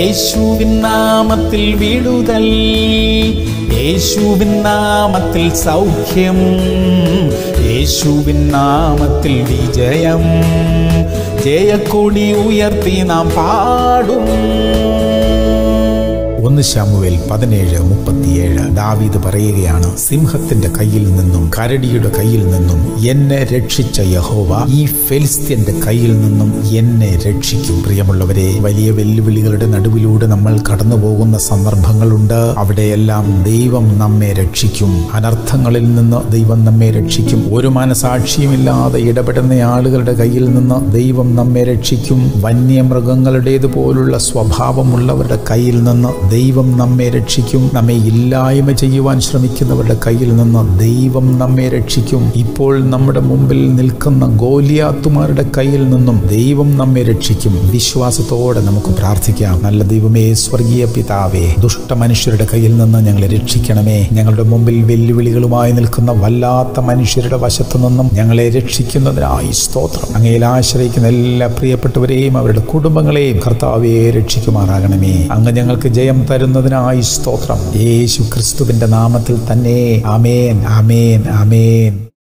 യേശുവിൻ നാമത്തിൽ വിടുതൽ യേശുവിൻ നാമത്തിൽ സൗഖ്യം യേശുവിൻ നാമത്തിൽ വിജയം ജയക്കൊടി ഉയർത്തി നാം പാടും ഒന്ന് ശാമുവേൽ പതിനേഴ് മുപ്പത്തിയേഴ് ദാവീദ് പറയുകയാണ് സിംഹത്തിന്റെ കയ്യിൽ നിന്നും കരടിയുടെ കയ്യിൽ നിന്നും എന്നെ രക്ഷിച്ച യഹോവ ഈ ഫെലിസ്ത്യന്റെ കയ്യിൽ നിന്നും എന്നെ രക്ഷിക്കും പ്രിയമുള്ളവരെ വലിയ വെല്ലുവിളികളുടെ നടുവിലൂടെ നമ്മൾ കടന്നു പോകുന്ന സന്ദർഭങ്ങളുണ്ട് അവിടെയെല്ലാം ദൈവം നമ്മെ രക്ഷിക്കും അനർത്ഥങ്ങളിൽ നിന്ന് ദൈവം നമ്മെ രക്ഷിക്കും ഒരു മനസാക്ഷിയുമില്ലാതെ ഇടപെടുന്ന ആളുകളുടെ കയ്യിൽ നിന്ന് ദൈവം നമ്മെ രക്ഷിക്കും വന്യമൃഗങ്ങളുടേതുപോലുള്ള സ്വഭാവമുള്ളവരുടെ കയ്യിൽ നിന്ന് ദൈവം നമ്മെ രക്ഷിക്കും നമ്മെ ഇല്ലായ്മ ചെയ്യുവാൻ ശ്രമിക്കുന്നവരുടെ കയ്യിൽ നിന്ന് ദൈവം നമ്മെ രക്ഷിക്കും ഇപ്പോൾ നമ്മുടെ മുമ്പിൽ നിൽക്കുന്ന ഗോലിയാത്തുമാരുടെ കയ്യിൽ നിന്നും ദൈവം നമ്മെ രക്ഷിക്കും വിശ്വാസത്തോടെ നമുക്ക് പ്രാർത്ഥിക്കാം നല്ല ദൈവമേ സ്വർഗീയ പിതാവേ ദുഷ്ട മനുഷ്യരുടെ കയ്യിൽ നിന്ന് ഞങ്ങളെ രക്ഷിക്കണമേ ഞങ്ങളുടെ മുമ്പിൽ വെല്ലുവിളികളുമായി നിൽക്കുന്ന വല്ലാത്ത മനുഷ്യരുടെ വശത്തു നിന്നും ഞങ്ങളെ രക്ഷിക്കുന്നതിനായി സ്തോത്രം അങ്ങയിൽ ആശ്രയിക്കുന്ന എല്ലാ പ്രിയപ്പെട്ടവരെയും അവരുടെ കുടുംബങ്ങളെയും കർത്താവെ രക്ഷിക്കുമാറാകണമേ അങ്ങ് ഞങ്ങൾക്ക് ജയം തരുന്നതിനായി സ്തോത്രം യേശു ക്രിസ്തുവിന്റെ നാമത്തിൽ തന്നെ ആമേൻ ആമേൻ ആമേൻ